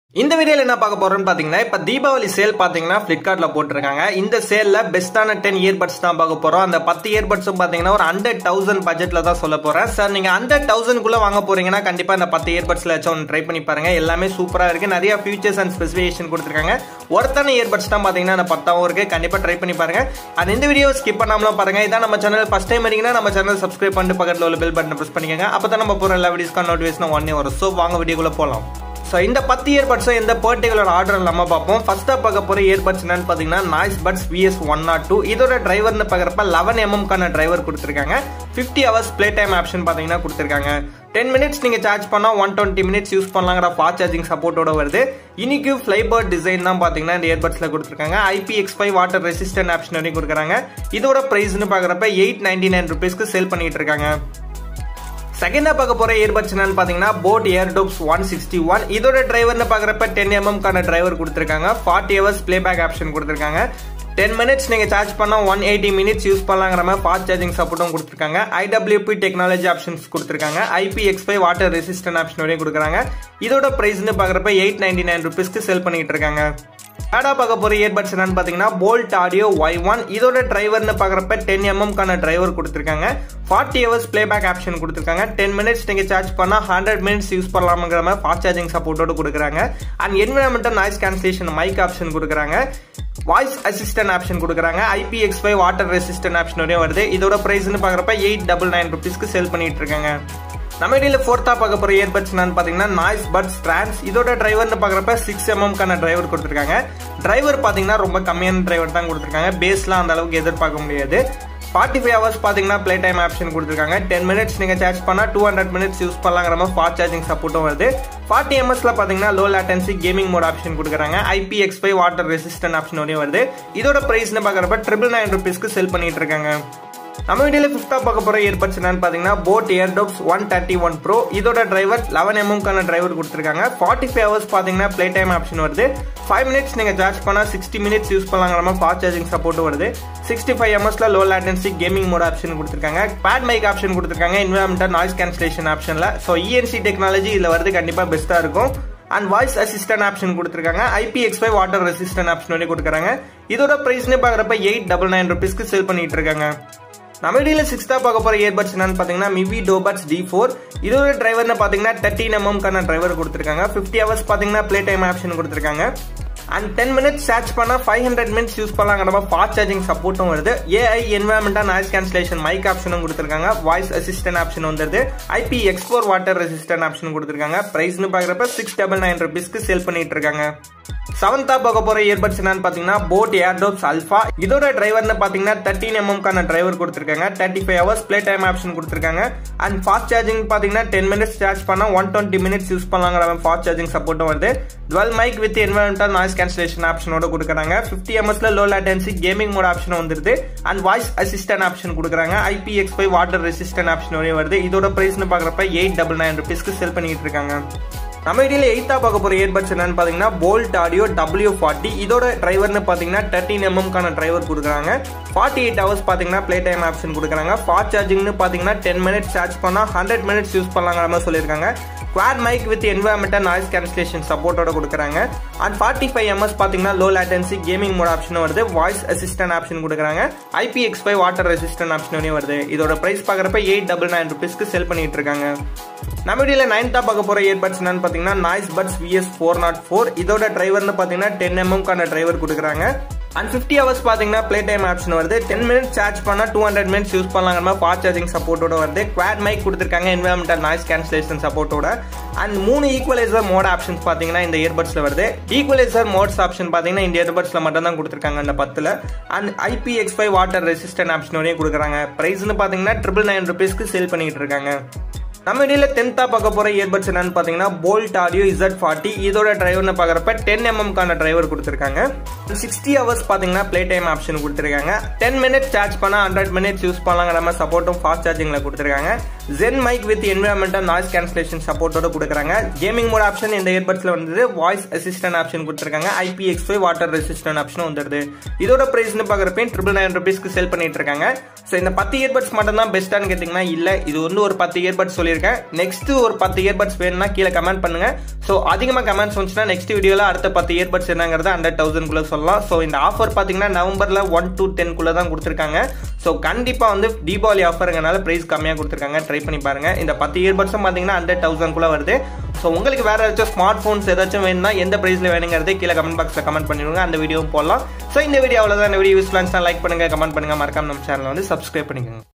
இந்த வீடியோல என்ன பார்க்க போறோம்னு பாத்தீங்கன்னா இப்ப தீபாவளி சேல் பாத்தீங்கன்னா பிளிப்கார்ட்ல போட்டிருக்காங்க இந்த சேல்ல பெஸ்டான டென் இயர்பட்ஸ் தான் பார்க்க போறோம் அந்த பத்து இயர்பட்ஸும் பாத்தீங்கன்னா ஒரு ஹண்ட்ரட் தௌசண்ட் பட்ஜெட்ல தான் சொல்ல போறேன் சார் நீங்க ஹண்ட்ரட் தௌசண்ட்குள்ள வாங்க போறீங்கன்னா கண்டிப்பா இந்த பத்து இயர்பட்ஸ்ல வச்சு ஒன்று ட்ரை பண்ணி பாருங்க எல்லாமே சூப்பரா இருக்கு நிறைய ஃபியூச்சர்ஸ் அண்ட் ஸ்பெசிஃபிகேஷன் கொடுத்துருக்காங்க ஒருத்தான இயர்பட்ஸ் தான் பாத்தீங்கன்னா அந்த பத்தாவும் இருக்கு கண்டிப்பா ட்ரை பண்ணி பாருங்க அந்த இந்த வீடியோ ஸ்கிப் பண்ணாமலாம் பாருங்க இதான் நம்ம சேனல் ஃபர்ஸ்ட் டைம் வரீங்கன்னா நம்ம சேனல் சப்ஸ்கிரைப் பண்ணிட்டு பக்கத்துல உள்ள பெல் பட்டன் பிரஸ் பண்ணிக்கோங்க அப்பதான் நம்ம போற எல்லா வீடியோஸ்க்கான நோட்டிஃபிகேஷன் ஒன்னே வரும் ஸோ வாங்க வீடியோக்குள்ள போலாம் ஸோ இந்த பத்து இயர்பட்ஸும் எந்த பர்டிகுலர் ஆர்டர் நம்ம பார்ப்போம் ஃபர்ஸ்டா பார்க்க போற இயர்பட்ஸ் என்னன்னு பார்த்தீங்கன்னா Noise buds VS one nought two இதோட டிரைவர்னு பார்க்குறப்ப லெவன் எம்எம்கான டிரைவர் கொடுத்துருக்காங்க fifty hours play time option பார்த்தீங்கன்னா கொடுத்துருக்காங்க டென் மினிட்ஸ் நீங்கள் சார்ஜ் பண்ணால் ஒன் டுவெண்ட்டி மினிட்ஸ் யூஸ் பண்ணலாங்கிற ஃபாஸ்ட் சார்ஜிங் சப்போர்ட்டோட வருது இன்னைக்கு ஃப்ளைபர்ட் டிசைன் தான் பார்த்தீங்கன்னா இந்த இயர்பட்ஸில் கொடுத்துருக்காங்க IP X five water resistant option வரையும் கொடுக்குறாங்க இதோட ப்ரைஸ்னு பார்க்குறப்ப எயிட் நைன்டி நைன் ருபீஸ்க்கு சேல் பண்ணிட்டு இருக்காங்க செகண்டா பார்க்க போற இயர்பட்ஸ் என்னன்னு பாத்தீங்கன்னா Boat Airdopes one sixty one இதோட டிரைவர்னு பாக்குறப்ப டென் எம்எம்கான டிரைவர் கொடுத்துருக்காங்க forty hours playback option கொடுத்துருக்காங்க டென் மினிட்ஸ் நீங்க சார்ஜ் பண்ணா ஒன் எயிட்டி மினிட்ஸ் யூஸ் பண்ணலாங்கிற மாதிரி ஃபாஸ்ட் சார்ஜிங் சப்போர்ட்டும் கொடுத்துருக்காங்க ஐடபிள்யூபி டெக்னாலஜி ஆப்ஷன்ஸ் கொடுத்துருக்காங்க IP X five water resistant option வரையும் கொடுக்குறாங்க இதோட பிரைஸ்னு பாக்குறப்ப எயிட் நைன்டி நைன் ருபீஸ்க்கு செல் பண்ணிட்டு இருக்காங்க தேர்டா பார்க்க போற இயர்பட்ஸ் என்னன்னு பாத்தீங்கன்னா போல்ட் ஆடியோ ஒய் ஒன் இதோட டிரைவர்னு பாக்குறப்ப டென் எம்எம்கான டிரைவர் கொடுத்துருக்காங்க forty hours playback option கொடுத்துருக்காங்க டென் மினிட்ஸ் நீங்க சார்ஜ் பண்ணா ஹண்ட்ரட் மினிட்ஸ் யூஸ் பண்ணலாம்ங்கிற மாதிரி ஃபாஸ்ட் சார்ஜிங் சப்போர்ட்டோட கொடுக்குறாங்க and environmental noise cancellation mic option கொடுக்குறாங்க வாய்ஸ் அசிஸ்டன்ட் ஆப்ஷன் கொடுக்குறாங்க IPX five water resistant option வரையும் வருது இதோட பிரைஸ்னு பாக்குறப்ப எயிட் டபுள் நைன் ருபீஸ்க்கு சேல் பண்ணிட்டு இருக்காங்க நம்ம இடையில ஃபோர்த்தா பார்க்க போற இயர்பட்ஸ் என்னன்னு பாத்தீங்கன்னா நாய்ஸ் பட்ஸ் டிரான்ஸ் இதோட டிரைவர்னு பாக்குறப்ப சிக்ஸ் எம்எம்கான டிரைவர் கொடுத்துருக்காங்க டிரைவர் பாத்தீங்கன்னா ரொம்ப கம்மியான டிரைவர் தான் கொடுத்துருக்காங்க பேஸ்லாம் அந்த அளவுக்கு எதிர்பார்க்க முடியாது ஃபார்ட்டி ஃபைவ் ஹவர்ஸ் பார்த்தீங்கன்னா ப்ளே டைம் ஆப்ஷன் கொடுத்துருக்காங்க டென் மினிட்ஸ் நீங்கள் சார்ஜ் பண்ணால் டூ ஹண்ட்ரட் மினிட்ஸ் யூஸ் பண்ணலாங்கிற மாதிரி ஃபாஸ்ட் சார்ஜிங் சப்போர்ட்டும் வருது ஃபார்ட்டி எம்எஸ்ல பார்த்தீங்கன்னா low latency gaming mode option கொடுக்குறாங்க IP X five water resistant option வரையும் வருது இதோட ப்ரைஸ்னு பார்க்குறப்ப ட்ரிபிள் நைன் ருபீஸ்க்கு செல் பண்ணிட்டு இருக்காங்க நம்ம வீடியோல ஃபிஃப்த்தா பார்க்க போற இயர்பட்ஸ் என்னன்னு பாத்தீங்கன்னா Boat Airdopes one thirty one pro இதோட டிரைவர் லெவன் எம்எம்கான டிரைவர் கொடுத்துருக்காங்க ஃபார்ட்டி ஃபைவ் ஹவர்ஸ் பாத்தீங்கன்னா ப்ளே டைம் ஆப்ஷன் வருது ஃபைவ் மினிட்ஸ் நீங்க சார்ஜ் பண்ணா சிக்ஸ்டி மினிட்ஸ் யூஸ் பண்ணலாங்கிற மாதிரி ஃபாஸ்ட் சார்ஜிங் சப்போர்ட் வருது சிக்ஸ்டி ஃபைவ் எம்எஸ்ல low latency gaming mode option கொடுத்துருக்காங்க பேட் மைக் ஆப்ஷன் கொடுத்துருக்காங்க இன்வெர்மெண்டல் நாய்ஸ் கேன்சலேஷன் ஆப்ஷன்ல ஸோ இஎன்சி டெக்னாலஜி இதுல வருது கண்டிப்பா பெஸ்டா இருக்கும் அண்ட் வாய்ஸ் அசிஸ்டன்ட் ஆப்ஷன் கொடுத்துருக்காங்க IP X five water resistant option வரையும் கொடுக்குறாங்க இதோட பிரைஸ்னு பார்க்குறப்ப எயிட் டபுள் நைன் ருபீஸ்க்கு சேல் பண்ணிட்டு இருக்காங்க நம்ம வீடியோல சிக்ஸ்தா பார்க்க போற இயர்பட்ஸ் என்னன்னு பாத்தீங்கன்னா மிவி டோபட்ஸ் டி ஃபோர் இதோட டிரைவர்னு பாத்தீங்கன்னா தேர்ட்டின் எம்எம்கான டிரைவர் கொடுத்துருக்காங்க ஃபிஃப்டி ஹவர்ஸ் பாத்தீங்கன்னா ப்ளே டைம் ஆப்ஷன் கொடுத்துருக்காங்க அண்ட் டென் மினிட்ஸ் சார்ஜ் பண்ணா ஃபைவ் ஹண்ட்ரட் மினிட்ஸ் யூஸ் பண்ணலாங்க நம்ம ஃபாஸ்ட் சார்ஜிங் சப்போர்ட்டும் வருது ஏஐ என்வரன்மெண்டா நாய்ஸ் கேன்சலேஷன் மைக் ஆப்ஷனும் கொடுத்துருக்காங்க வாய்ஸ் அசிஸ்டன்ட் ஆப்ஷன் வந்துருது IP X four water resistant option கொடுத்துருக்காங்க பிரைஸ்னு பாக்குறப்ப சிக்ஸ் டபுள் நைன் ருபீஸ்க்கு சேல் பண்ணிட்டு இருக்காங்க செவன்த்தா பார்க்க போற இயர்பட்ஸ் என்னன்னு பாத்தீங்கன்னா போட் ஏர்டோப்ஸ் அல்ஃபா இதோட டிரைவர்னு பாத்தீங்கன்னா தேர்ட்டின் எம்எம்கான டிரைவர் கொடுத்துருக்காங்க thirty five hours play time option கொடுத்துருக்காங்க அண்ட் ஃபாஸ்ட் சார்ஜிங் பாத்தீங்கன்னா டென் மினிட்ஸ் சார்ஜ் பண்ணா ஒன் டுவெண்ட்டி மினிட்ஸ் யூஸ் பண்ணலாங்கிற ஃபாஸ்ட் சார்ஜிங் சப்போர்ட்டும் வருது dual mic with environmental noise cancellation ஆப்ஷனோட கொடுக்குறாங்க ஃபிஃப்டி எம்எஸ்ல low latency gaming mode option வந்துருது அண்ட் வாய்ஸ் அசிஸ்டன்ட் ஆப்ஷன் கொடுக்குறாங்க IP X five water resistant option வரையும் வருது இதோட பிரைஸ்னு பாக்குறப்ப எயிட் டபுள் நைன் ருபீஸ்க்கு செல் பண்ணிட்டு இருக்காங்க நம்ம இடையில எயித்தா பார்க்க போற இயர்பட்ஸ் என்னன்னு பாத்தீங்கன்னா போல்ட் ஆடியோ டபிள்யூ ஃபார்ட்டி இதோட டிரைவர்னு பாத்தீங்கன்னா தேர்ட்டின் எம்எம்கான டிரைவர் கொடுக்குறாங்க ஃபார்ட்டி எயிட் ஹவர்ஸ் பாத்தீங்கன்னா ப்ளே டைம் ஆப்ஷன் கொடுக்குறாங்க ஃபாஸ்ட் சார்ஜிங்னு பாத்தீங்கன்னா டென் மினிட்ஸ் சார்ஜ் பண்ணா ஹண்ட்ரட் மினிட்ஸ் யூஸ் பண்ணலாங்கிற மாதிரி சொல்லியிருக்காங்க quad mic with environmental noise cancellation சப்போர்ட்டோட கொடுக்குறாங்க அண்ட் ஃபார்ட்டி ஃபைவ் எம்எஸ் பாத்தீங்கன்னா low latency gaming mode option வருது வாய்ஸ் அசிஸ்டன்ட் ஆப்ஷன் கொடுக்குறாங்க IP X five water resistant option வருது இதோட பிரைஸ் பாக்குறப்ப எயிட் டபுள் நைன் ருபீஸ்க்கு செல் பண்ணிட்டு இருக்காங்க நம்ம வீடியோல நைன்த்தா பார்க்க போற இயர்பட்ஸ் என்னன்னு பாத்தீங்கன்னா noise buds VS four not four இதோட டிரைவர்னு பாத்தீங்கன்னா டென் எம்எம்கான டிரைவர் கொடுக்குறாங்க அண்ட் ஃபிஃப்டி ஹவர்ஸ் பாத்தீங்கன்னா ப்ளே டைம் ஆப்ஷன் வருது டென் மினிட்ஸ் சார்ஜ் பண்ணா டூ ஹண்ட்ரட் மினிட்ஸ் யூஸ் பண்ணலாங்கிற மாதிரி ஃபாஸ்ட் சார்ஜிங் சப்போர்ட்டோட வருது குவாட் மைக் கொடுத்துருக்காங்க என்வரன்மெண்டல் நாய்ஸ் கேன்சலேஷன் சப்போர்ட்டோட அண்ட் மூணு ஈக்குவலைசர் மோட் ஆப்ஷன்ஸ் பாத்தீங்கன்னா இந்த இயர்பட்ஸ்ல வருது ஈக்குவலைசர் மோட்ஸ் ஆப்ஷன் பாத்தீங்கன்னா இந்த இயர்பட்ஸ்ல மட்டும் தான் கொடுத்துருக்காங்க அந்த பத்துல and IP X five water resistant option வரையும் கொடுக்குறாங்க பிரைஸ்னு பாத்தீங்கன்னா ட்ரிபிள் நைன் ருபீஸ்க்கு சேல் பண்ணிட்டு இருக்காங்க நம்ம இடையில டென்த்தா பார்க்க போற இயர்பட்ஸ் என்னன்னு பாத்தீங்கன்னா போல்ட் ஆடியோ இசட் ஃபார்ட்டி இதோட டிரைவர்னு பாக்குறப்ப டென் எம்எம்கான டிரைவர் கொடுத்துருக்காங்க சிக்ஸ்டி ஹவர்ஸ் பாத்தீங்கன்னா பிளே டைம் ஆப்ஷன் கொடுத்துருக்காங்க டென் மினிட்ஸ் சார்ஜ் பண்ணா ஹண்ட்ரட் மினிட்ஸ் யூஸ் பண்ணலாங்கிற மாதிரி சப்போர்ட்டும் ஃபாஸ்ட் சார்ஜிங்ல கொடுத்துருக்காங்க ஜென் mic with environmental noise cancellation சப்போர்ட்டோட கொடுக்குறாங்க கேமிங் மோட் ஆப்ஷன் இந்த இயர்பட்ஸ்ல வந்து வாய்ஸ் அசிஸ்டன்ட் ஆப்ஷன் கொடுத்துருக்காங்க IPX five water resistant option வந்துருது இதோட பிரைஸ்னு பார்க்குறப்ப ட்ரிபிள் நைன் ருபீஸ்க்கு செல் பண்ணிட்டு இருக்காங்க ஸோ இந்த பத்து இயர்பட்ஸ் மட்டும் தான் பெஸ்ட்டானு கேட்டிங்கன்னா இல்லை இது வந்து ஒரு பத்து இயர்பட்ஸ் சொல்லியிருக்கேன் நெக்ஸ்ட் ஒரு பத்து இயர்பட்ஸ் வேணும்னா கீழே கமெண்ட் பண்ணுங்க ஸோ அதிகமாக கமெண்ட்ஸ் வந்துச்சுன்னா நெக்ஸ்ட் வீடியோவில் அடுத்த பத்து இயர்பட்ஸ் என்னங்கிறத ஹண்ட்ரட் தௌசண்ட்குள்ளே சொல்லலாம் ஸோ இந்த ஆஃபர் பார்த்தீங்கன்னா நவம்பரில் ஒன் டு டென்குள்ளே தான் கொடுத்துருக்காங்க ஸோ கண்டிப்பாக வந்து தீபாவளி ஆஃபருங்கனால ப்ரைஸ் கம்மியாக கொடுத்துருக்காங்க ட்ரை பண்ணி பாருங்க இந்த பத்து இயர்பட்ஸும் பார்த்தீங்கன்னா ஹண்ட்ரட் தௌசண்ட்குள்ளே வருது ஸோ உங்களுக்கு வேற ஏதாச்சும் ஸ்மார்ட் ஃபோன்ஸ் ஏதாச்சும் வேணும்னா எந்த ப்ரைஸில் வேணுங்கிறதே கீழே கமெண்ட் பாக்ஸில் கமெண்ட் பண்ணிடுங்க அந்த வீடியோவும் போடலாம் ஸோ இந்த வீடியோ அவ்வளோதான் இந்த வீடியோ யூஸ்ஃபுல்லாக லைக் பண்ணுங்க கமெண்ட் பண்ணுங்க மறக்காம நம்ம சேனலை வந்து சப்ஸ்கிரைப் பண்ணிக்கோங்க